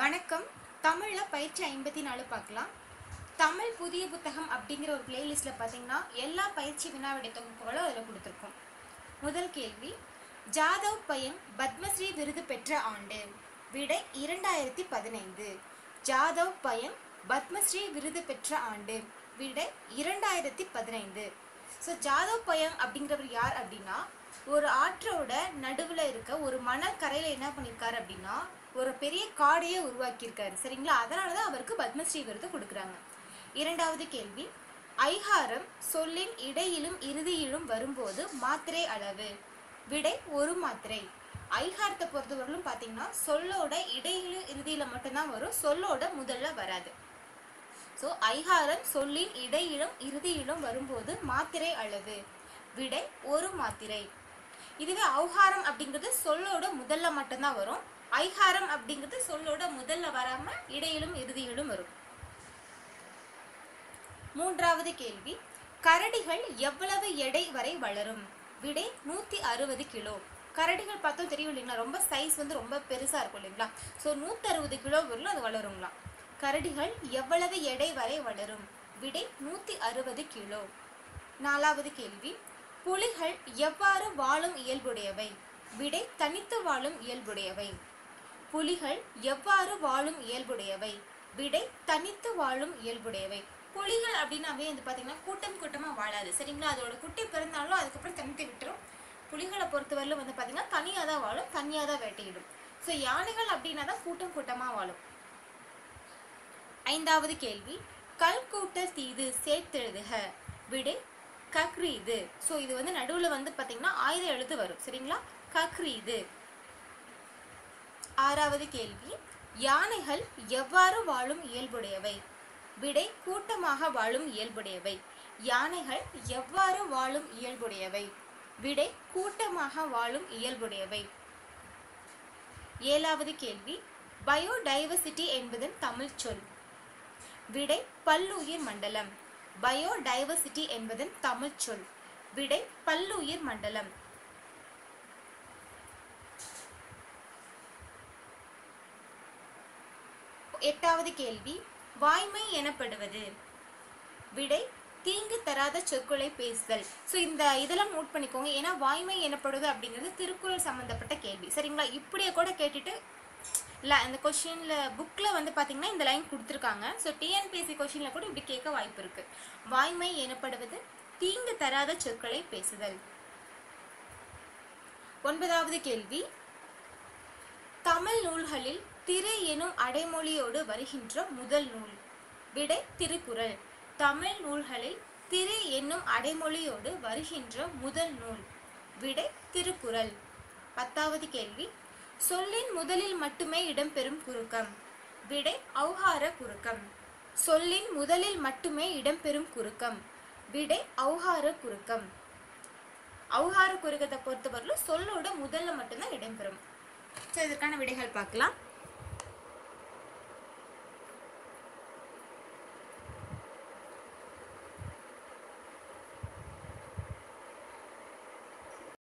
வணக்கம் தமிழில் பயிற்சி ஐம்பத்தி நாலு பார்க்கலாம் தமிழ் புதிய புத்தகம் அப்படிங்கிற ஒரு பிளேலிஸ்ட்டில் பார்த்தீங்கன்னா எல்லா பயிற்சி வினாவிடை தொகுப்புகளும் அதில் கொடுத்துருக்கோம் முதல் கேள்வி ஜாதவ் பயங் பத்மஸ்ரீ விருது பெற்ற ஆண்டு விடை இரண்டாயிரத்தி பதினைந்து ஜாதவ் பயங் பத்மஸ்ரீ விருது பெற்ற ஆண்டு விடை இரண்டாயிரத்தி பதினைந்து ஸோ ஜாதவ் பயங் அப்படிங்கிறவர் யார் அப்படின்னா ஒரு ஆற்றோட நடுவில் இருக்க ஒரு மணல் கரையில் என்ன பண்ணியிருக்காரு அப்படின்னா ஒரு பெரிய காடையே உருவாக்கியிருக்காரு சரிங்களா அதனால தான் அவருக்கு பத்மஸ்ரீ விருது கொடுக்குறாங்க இரண்டாவது கேள்வி ஐகாரம் சொல்லின் இடையிலும் இறுதியிலும் வரும்போது மாத்திரை அளவு விடை ஒரு மாத்திரை ஐகாரத்தை பொறுத்தவரையிலும் பார்த்தீங்கன்னா சொல்லோட இடையிலும் இறுதியில மட்டும்தான் வரும் சொல்லோட முதல்ல வராது ஸோ ஐகாரம் சொல்லின் இடையிலும் இறுதியிலும் வரும்போது மாத்திரை அளவு விடை ஒரு மாத்திரை இதுவே ஔகாரம் அப்படிங்கிறது சொல்லோட முதல்ல மட்டும்தான் வரும் ஐகாரம் அப்படிங்கிறது சொல்லோட முதல்ல வராம இடையிலும் இறுதியிலும் வரும் மூன்றாவது கேள்வி கரடிகள் எவ்வளவு எடை வரை வளரும் விடை நூத்தி அறுபது கிலோ கரடிகள் பார்த்தோம் தெரியும் இல்லைங்களா ரொம்ப சைஸ் வந்து ரொம்ப பெருசா இருக்கும் இல்லைங்களா ஸோ நூத்தி அறுபது கிலோ வரலும் அது வளருங்களாம் கரடிகள் எவ்வளவு எடை வரை வளரும் விடை நூத்தி அறுபது கிலோ நாலாவது கேள்வி புலிகள் எவ்வாறு வாழும் இயல்புடையவை விடை தனித்து வாழும் இயல்புடையவை புலிகள் எவ்வாறு வாழும் இயல்புடையவை விடை தனித்து வாழும் இயல்புடையவை புலிகள் அப்படின்னாவே வந்து பார்த்தீங்கன்னா கூட்டம் கூட்டமாக வாழாது சரிங்களா அதோட குட்டி பிறந்தாலும் அதுக்கப்புறம் தனித்து விட்டுரும் புலிகளை பொறுத்தவரையிலும் வந்து பார்த்தீங்கன்னா தனியாக தான் வாழும் தனியாக தான் வேட்டையிடும் ஸோ யானைகள் அப்படின்னா தான் கூட்டம் கூட்டமாக வாழும் ஐந்தாவது கேள்வி கல் கூட்டல் தீது சேர்த்தெழுதுக விடை கக்ரீது ஸோ இது வந்து நடுவில் வந்து பார்த்தீங்கன்னா ஆயுத எழுத்து வரும் சரிங்களா கக்ரீது ஆறாவது கேள்வி யானைகள் எவ்வாறு வாழும் இயல்புடையவை விடை கூட்டமாக வாழும் இயல்புடையவை யானைகள் எவ்வாறு வாழும் இயல்புடையவை விடை கூட்டமாக வாழும் இயல்புடையவை ஏழாவது கேள்வி பயோடைவர்சிட்டி என்பதன் தமிழ் சொல் விடை பல்லுயிர் மண்டலம் பயோடைவர்சிட்டி என்பதன் தமிழ் சொல் விடை பல்லுயிர் மண்டலம் எட்டாவது கேள்வி வாய்மை எனப்படுவது விடை தீங்கு தராத சொற்களை பேசுதல் ஸோ இந்த இதெல்லாம் நோட் பண்ணிக்கோங்க ஏன்னா வாய்மை எனப்படுவது அப்படிங்கிறது திருக்குறள் சம்மந்தப்பட்ட கேள்வி சரிங்களா இப்படியே கூட கேட்டுட்டு இல்லை அந்த கொஷினில் புக்கில் வந்து பார்த்தீங்கன்னா இந்த லைன் கொடுத்துருக்காங்க ஸோ டிஎன்பிஎஸ்சி கொஷினில் கூட இப்படி கேட்க வாய்ப்பு இருக்கு வாய்மை எனப்படுவது தீங்கு தராத சொற்களை பேசுதல் ஒன்பதாவது கேள்வி தமிழ் நூல்களில் திரு எனும் அடைமொழியோடு வருகின்ற முதல் நூல் விடை திருக்குறள் தமிழ் நூல்களில் திரு என்னும் அடைமொழியோடு வருகின்ற முதல் நூல் விடை திருக்குறள் பத்தாவது கேள்வி சொல்லின் முதலில் மட்டுமே இடம்பெறும் குறுக்கம் விடை ஔகார குறுக்கம் சொல்லின் முதலில் மட்டுமே இடம்பெறும் குறுக்கம் விடை ஔகார குறுக்கம் ஔகார குறுக்கத்தை பொறுத்தவரையிலும் சொல்லோட முதல்ல மட்டும்தான் இடம்பெறும் ஸோ இதற்கான விடைகள் பார்க்கலாம்